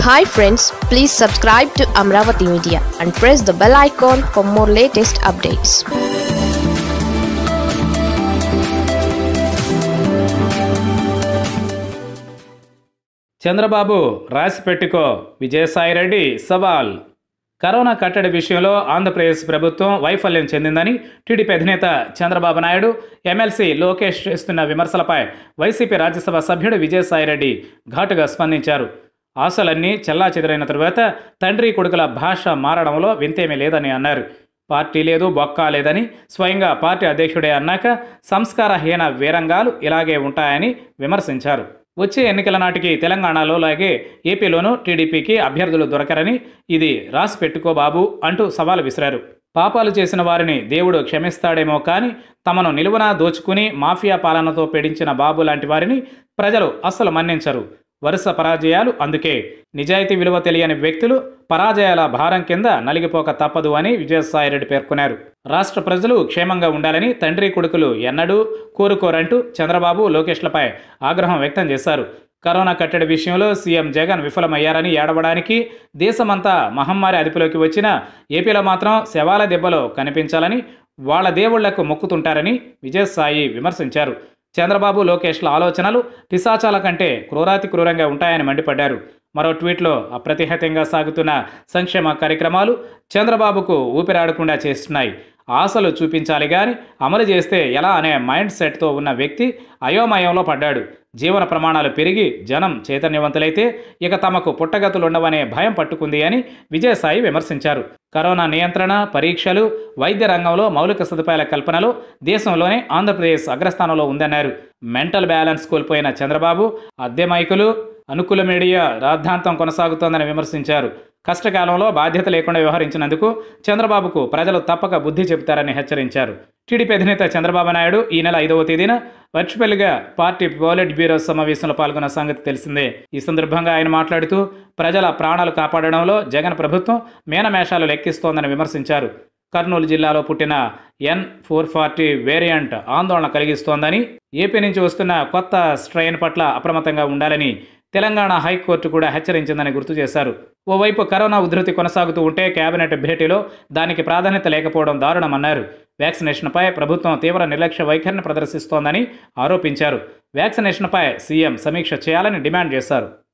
hi friends please subscribe to Amaravati media and press the bell icon for more latest updates Chandrababu రాసి పెట్టుకో విజయసాయిరెడ్డి సవాల్ corona కట్టడి విషయంలో ఆంధ్రప్రదేశ్ ప్రభుత్వం వైఫల్యం చెందిందని టీడీపీ అధినేత చంద్రబాబు నాయుడు ఎమ్మెల్సీ లోకేష్ చేస్తున్న విమర్శలపై వైసీపీ రాజ్యసభ సభ్యుడు విజయసాయిరెడ్డి ఘాటుగా స్పందించారు ఆశలన్నీ చెల్లా చెదరైన తరువాత తండ్రి కొడుకుల భాష మారడంలో వింతేమీ లేదని అన్నారు పార్టీ లేదు బొక్క లేదని స్వయంగా పార్టీ అధ్యక్షుడే అన్నాక సంస్కారహీన వీరంగాలు ఇలాగే ఉంటాయని విమర్శించారు వచ్చే ఎన్నికల నాటికి తెలంగాణలో లాగే ఏపీలోనూ టీడీపీకి అభ్యర్థులు దొరకరని ఇది రాసి పెట్టుకో బాబు అంటూ సవాలు విసిరారు పాపాలు చేసిన వారిని దేవుడు క్షమిస్తాడేమో కానీ తమను నిలువునా దోచుకుని మాఫియా పాలనతో పీడించిన బాబు లాంటి వారిని ప్రజలు అస్సలు మన్నించరు వరుస పరాజయాలు అందుకే నిజాయితీ విలువ తెలియని వ్యక్తులు పరాజయాల భారం కింద నలిగిపోక తప్పదు అని విజయసాయిరెడ్డి పేర్కొన్నారు రాష్ట్ర ప్రజలు క్షేమంగా ఉండాలని తండ్రి కొడుకులు ఎన్నడూ కోరుకోరంటూ చంద్రబాబు లోకేష్లపై ఆగ్రహం వ్యక్తం చేశారు కరోనా కట్టడి విషయంలో సీఎం జగన్ విఫలమయ్యారని ఏడవడానికి దేశమంతా మహమ్మారి అదుపులోకి వచ్చిన ఏపీలో మాత్రం శవాల దెబ్బలో కనిపించాలని వాళ్ళ దేవుళ్లకు మొక్కుతుంటారని విజయసాయి విమర్శించారు చంద్రబాబు లోకేష్ల ఆలోచనలు పిశాచాల కంటే క్రూరాతి క్రూరంగా ఉంటాయని మండిపడ్డారు మరో ట్వీట్లో అప్రతిహతంగా సాగుతున్న సంక్షేమ కార్యక్రమాలు చంద్రబాబుకు ఊపిరాడకుండా చేస్తున్నాయి ఆశలు చూపించాలి కానీ అమలు చేస్తే ఎలా అనే మైండ్ సెట్తో ఉన్న వ్యక్తి అయోమయంలో పడ్డాడు జీవన ప్రమాణాలు పెరిగి జనం చైతన్యవంతులైతే ఇక తమకు పుట్టగతులుండవనే భయం పట్టుకుంది అని విజయసాయి విమర్శించారు కరోనా నియంత్రణ పరీక్షలు వైద్య రంగంలో మౌలిక సదుపాయాల కల్పనలో దేశంలోనే ఆంధ్రప్రదేశ్ అగ్రస్థానంలో ఉందన్నారు మెంటల్ బ్యాలెన్స్ కోల్పోయిన చంద్రబాబు అద్దె మైకులు అనుకూల మీడియా రాద్ధాంతం కొనసాగుతోందని విమర్శించారు కష్టకాలంలో బాధ్యత లేకుండా వ్యవహరించినందుకు చంద్రబాబుకు ప్రజలు తప్పక బుద్ధి చెబుతారని హెచ్చరించారు టీడీపీ అధినేత చంద్రబాబు నాయుడు ఈ నెల ఐదవ తేదీన వర్చువల్గా పార్టీ పోలిట్ బ్యూరో సమావేశంలో పాల్గొన్న సంగతి తెలిసిందే ఈ సందర్భంగా ఆయన మాట్లాడుతూ ప్రజల ప్రాణాలు కాపాడడంలో జగన్ ప్రభుత్వం మేనమేషాలు లెక్కిస్తోందని విమర్శించారు కర్నూలు జిల్లాలో పుట్టిన ఎన్ ఫోర్ ఫార్టీ వేరియంట్ ఆందోళన కలిగిస్తోందని ఏపీ నుంచి వస్తున్న కొత్త స్ట్రెయిన్ పట్ల అప్రమత్తంగా ఉండాలని తెలంగాణ హైకోర్టు కూడా హెచ్చరించిందని గుర్తు చేశారు ఓవైపు కరోనా ఉధృతి కొనసాగుతూ ఉంటే కేబినెట్ భేటీలో దానికి ప్రాధాన్యత లేకపోవడం దారుణమన్నారు వ్యాక్సినేషన్పై ప్రభుత్వం తీవ్ర నిర్లక్ష్య వైఖరిని ప్రదర్శిస్తోందని ఆరోపించారు వ్యాక్సినేషన్పై సీఎం సమీక్ష చేయాలని డిమాండ్ చేశారు